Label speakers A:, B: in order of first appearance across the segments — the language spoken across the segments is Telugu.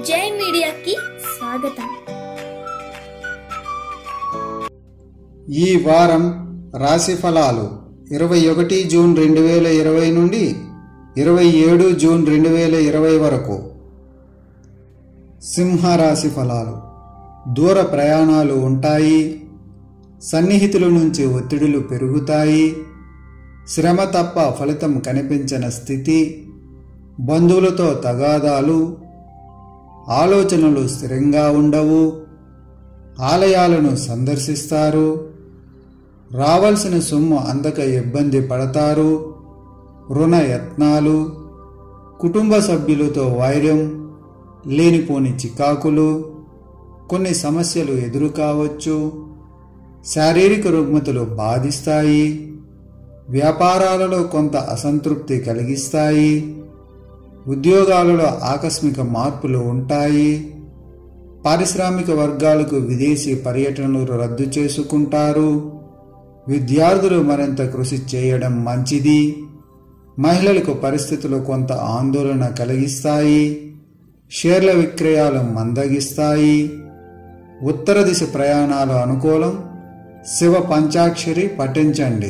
A: జై మీడియాకి స్వాగతం
B: ఈ వారం రాశి ఫలాలు ఇరవై ఒకటి జూన్ రెండు వేల ఇరవై నుండి ఇరవై ఏడు జూన్ రెండు వేల ఇరవై వరకు సింహ రాశి ఫలాలు దూర ప్రయాణాలు ఉంటాయి సన్నిహితుల నుంచి ఒత్తిడులు పెరుగుతాయి శ్రమ తప్ప ఫలితం కనిపించని స్థితి బంధువులతో తగాదాలు ఆలోచనలు స్థిరంగా ఉండవు ఆలయాలను సందర్శిస్తారు రావాల్సిన సొమ్ము అందక ఇబ్బంది పడతారు రుణ యత్నాలు కుటుంబ సభ్యులతో వైర్యం లేనిపోని చికాకులు కొన్ని సమస్యలు ఎదురు కావచ్చు శారీరక రుగ్మతలు బాధిస్తాయి వ్యాపారాలలో కొంత అసంతృప్తి కలిగిస్తాయి ఉద్యోగాలలో ఆకస్మిక మార్పులు ఉంటాయి పారిశ్రామిక వర్గాలకు విదేశీ పర్యటనలు రద్దు చేసుకుంటారు విద్యార్థులు మరింత కృషి చేయడం మంచిది మహిళలకు పరిస్థితులు కొంత ఆందోళన కలిగిస్తాయి షేర్ల విక్రయాలు మందగిస్తాయి ఉత్తర దిశ ప్రయాణాలు అనుకూలం శివ పంచాక్షరి పఠించండి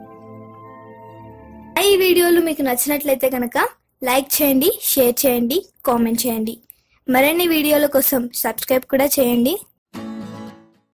A: ఈ వీడియోలు మీకు నచ్చినట్లయితే కనుక లైక్ చేయండి షేర్ చేయండి కామెంట్ చేయండి మరిన్ని వీడియోల కోసం సబ్స్క్రైబ్ కూడా చేయండి